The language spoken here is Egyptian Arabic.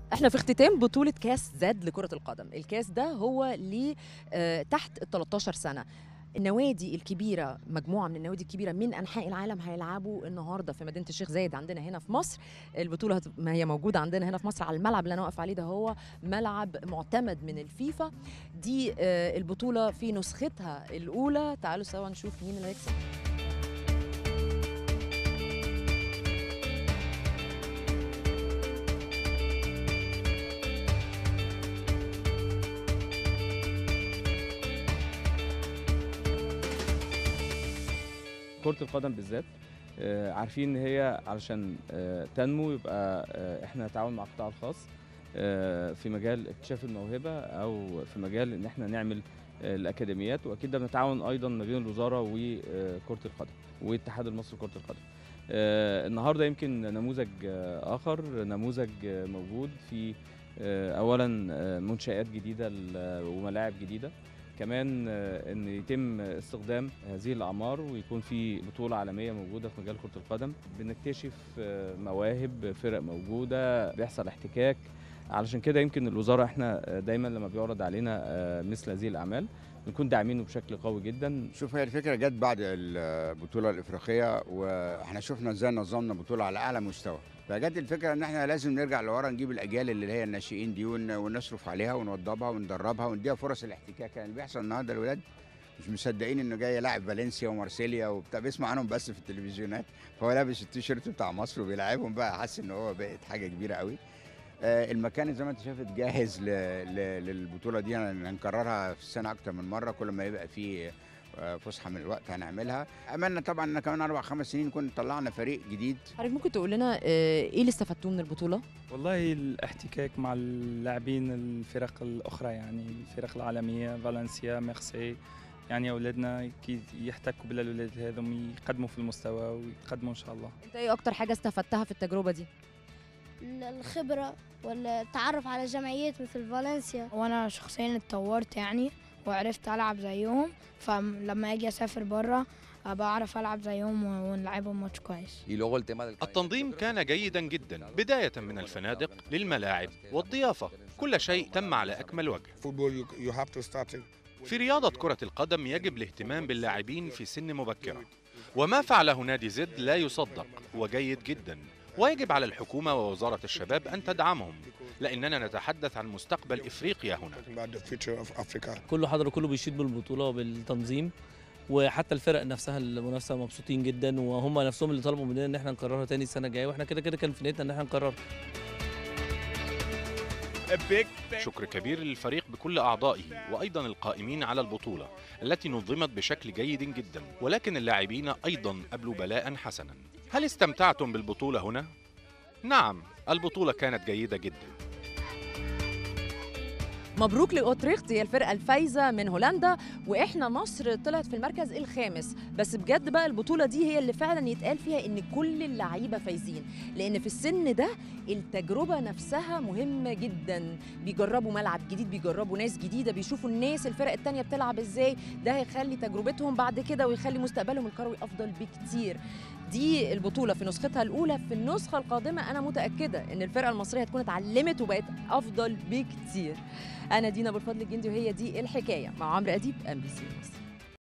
احنا في اختتام بطولة كاس زاد لكرة القدم الكاس ده هو ل آه، تحت ال 13 سنة النوادي الكبيرة مجموعة من النوادي الكبيرة من أنحاء العالم هيلعبوا النهاردة في مدينة الشيخ زايد عندنا هنا في مصر البطولة هت- ما هي موجودة عندنا هنا في مصر على الملعب اللي أنا واقف عليه ده هو ملعب معتمد من الفيفا دي آه، البطولة في نسختها الأولى تعالوا سوا نشوف مين اللي هيكسب كرة القدم بالذات آه، عارفين ان هي علشان آه، تنمو يبقى آه، احنا نتعاون مع القطاع الخاص آه، في مجال اكتشاف الموهبة او في مجال ان احنا نعمل آه، الاكاديميات واكيد ده بنتعاون ايضا ما بين الوزارة وكرة القدم والاتحاد المصري لكرة القدم آه، النهارده يمكن نموذج آه، اخر نموذج آه، موجود في آه، اولا آه، منشآت جديدة ل- وملاعب جديدة كمان آه، ان يتم استخدام هذه الاعمار ويكون في بطوله عالميه موجوده في مجال كره القدم بنكتشف آه، مواهب فرق موجوده بيحصل احتكاك علشان كده يمكن الوزاره احنا آه، دايما لما بيعرض علينا آه، مثل هذه الاعمال بنكون داعمينه بشكل قوي جدا شوف هي الفكره جت بعد البطوله الافريقيه واحنا شفنا ازاي نظمنا بطوله على اعلى مستوى فجت الفكره ان احنا لازم نرجع لورا نجيب الاجيال اللي هي الناشئين دي ون- ونصرف عليها ونوضبها وندربها ونديها فرص الاحتكاك يعني اللي بيحصل النهارده الولاد مش مصدقين انه جاي لاعب فالنسيا ومارسيليا وبتاع بيسمع عنهم بس في التلفزيونات فهو لابس التيشيرت بتاع مصر وبيلعبهم بقى حاسس ان هو بقت حاجه كبيره قوي آه، المكان زي ما انت شايف جاهز ل- ل- للبطوله دي هن- هنكررها في السنه اكتر من مره كل ما يبقى فيه آه، فسحه من الوقت هنعملها املنا طبعا ان كمان اربع خمس سنين نكون طلعنا فريق جديد حضرتك ممكن تقول لنا آه، ايه اللي استفدتوه من البطولة؟ والله الاحتكاك مع اللاعبين الفرق الأخرى يعني الفرق العالمية فالنسيا ميرسي يعني أولادنا كي يحتكوا بالأولاد هذم يقدموا في المستوى ويتقدموا إن شاء الله انت ايه اكتر حاجة استفدتها في التجربة دي؟ الخبرة والتعرف على جمعيات مثل فالنسيا وانا شخصيا اتطورت يعني وعرفت العب زيهم فلما اجي اسافر بره بعرف العب زيهم ونلعبهم ماتش كويس Y luego el tema del التنظيم كان جيدا جدا بداية من الفنادق للملاعب والضيافة كل شيء تم على أكمل وجه football you, you have to start it في رياضة كرة القدم يجب الاهتمام باللاعبين في سن مبكرة وما فعله نادي زد لا يصدق وجيد جدا ويجب على الحكومة ووزارة الشباب أن تدعمهم لأننا نتحدث عن مستقبل إفريقيا هنا talking about the future of Africa. كله حضر كله بيشيد بالبطوله وبالتنظيم وحتى الفرق نفسها المنافسه مبسوطين جدا وهم نفسهم اللي طلبوا مننا ان احنا نكررها تاني السنه الجايه واحنا كده كده كان في نيتنا ان احنا نكررها شكر كبير للفريق بكل أعضائه وأيضا القائمين على البطولة التي نظمت بشكل جيد جدا ولكن اللاعبين أيضا أبلوا بلاء حسنا هل استمتعتم بالبطولة هنا؟ نعم البطولة كانت جيدة جدا مبروك لاوتريخت هي الفرقه الفايزه من هولندا واحنا مصر طلعت في المركز الخامس بس بجد بقى البطوله دي هي اللي فعلا يتقال فيها ان كل اللعيبه فايزين لان في السن ده التجربه نفسها مهمه جدا بيجربوا ملعب جديد بيجربوا ناس جديده بيشوفوا الناس الفرق التانية بتلعب ازاي ده هيخلي تجربتهم بعد كده ويخلي مستقبلهم الكروي افضل بكتير دي البطوله في نسختها الاولى في النسخه القادمه انا متاكده ان الفرقه المصريه هتكون اتعلمت وبقت افضل بكتير انا دينا ابو الفضل الجندي وهي دي الحكايه مع عمرو اديب ام بي سي مصر